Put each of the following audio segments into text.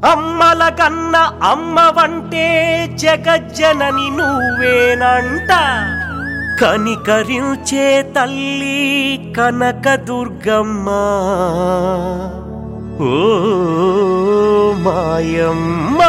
అమ్మల కన్న అమ్మవంటే జగజ్జనని నువ్వేనంట కనికరించే తల్లి కనకదుర్గమ్మ ఓ మాయమ్మ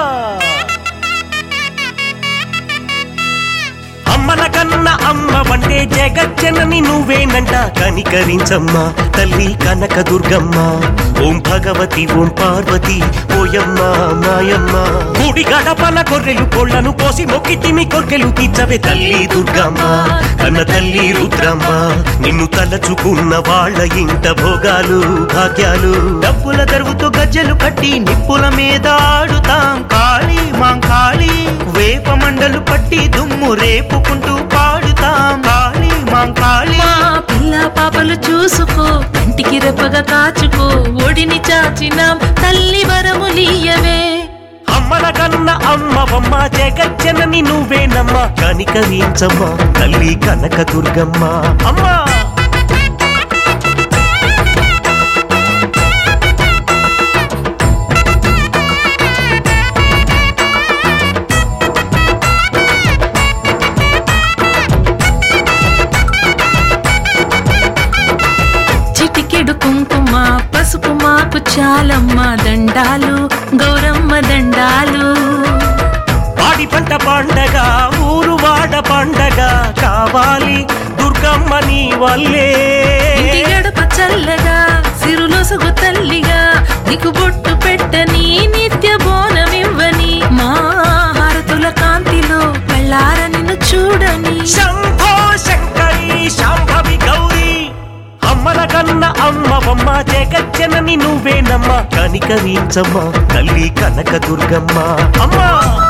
అమ్మల కన్న అమ్మ వంటే జగజ్జనని నువ్వేనంట కనికరించమ్మా తల్లి కనక దుర్గమ్మ ఓం భగవతి ఓం పార్వతి ఓయమ్మ మాయమ్మ గుడి గడపన గొర్రెలు కోళ్లను కోసి మొక్కితిమి కొర్కెలు తీర్చవే తల్లి దుర్గమ్మ కన్న తల్లి రుద్రమ్మ నిన్ను తలచుకున్న వాళ్ళ ఇంట భోగాలు భాగ్యాలు డబ్బుల దరువుతో గజ్జలు కట్టి నిప్పుల మీద ఆడుతాం కాళీ మాం కాళీ వేప మండలు పట్టి దుమ్ము రేపుకుంటూ పాడుతాం కాళీ మాం కాళీ మా పిల్ల పాపలు చూసుకో కంటికి రెప్పగా కాచుకో ఒడిని చాచినాం తల్లి వరములీయవే అమ్మల కన్న అమ్మవమ్మ జగజ్జనని నువ్వేనమ్మ కనికరించమ్మ తల్లి కనక దుర్గమ్మ అమ్మా చిటికెడు కుంకుమ పసుపు మాకు చాలమ్మ దండాలు గౌరమ్మ దండాలు పాడి పంట పండగ ఊరు వాడ పండగ కావాలి దుర్గమ్మ నీ వల్లే ఇంటి గడప చల్లగా సిరులొసగు తల్లిగా నీకు బొట్టు పెట్టని నిత్య బోనమివ్వని మా హారతుల కాంతిలో కళ్ళార నిన్ను చూడని శంభో శంకరి శాంభవి గౌరీ అమ్మల కన్న అమ్మవమ్మ జగజ్జనని నువ్వేనమ్మ కనికరించమ్మ తల్లి కనక దుర్గమ్మ అమ్మా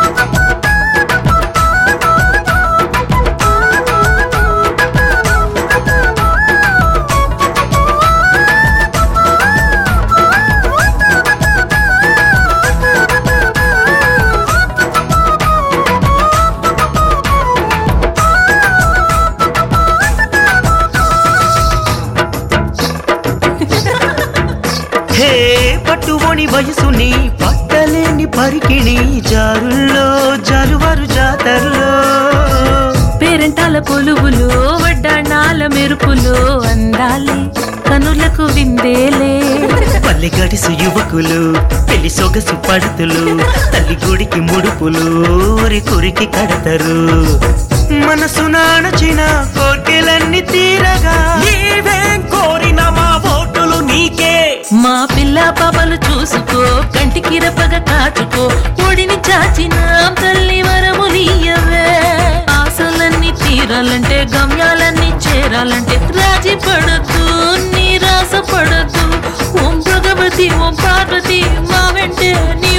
హే పట్టువని వయసుని పట్టలేని పరికిణి జారుల్లో జలువరు జాతరలో పేరెంటాల కొలువులు వడ్డాణాల మెరుపులు అందాలి కనులకు విందేలే పల్లె గడిసు యువకులు పెళ్లి సొగసు పడతులు తల్లి గుడికి ముడుపులు ఊరి కురికి కడతరు మనసు నాణచిన కోర్కెలన్నీ తీరగా నీవేం కోరిన మా ఓటులు నీకే మా పిల్ల పాపలు చూసుకో కంటికి రెప్పగా కాచుకో ఒడిని చాచిన తల్లి వరములీయవే ఆశలన్నీ తీరాలంటే గమ్యాలన్నీ చేరాలంటే రాజీ పడద్దు నిరాశ పడద్దు ఓం భగవతి ఓం పార్వతి మా వెంటే నీ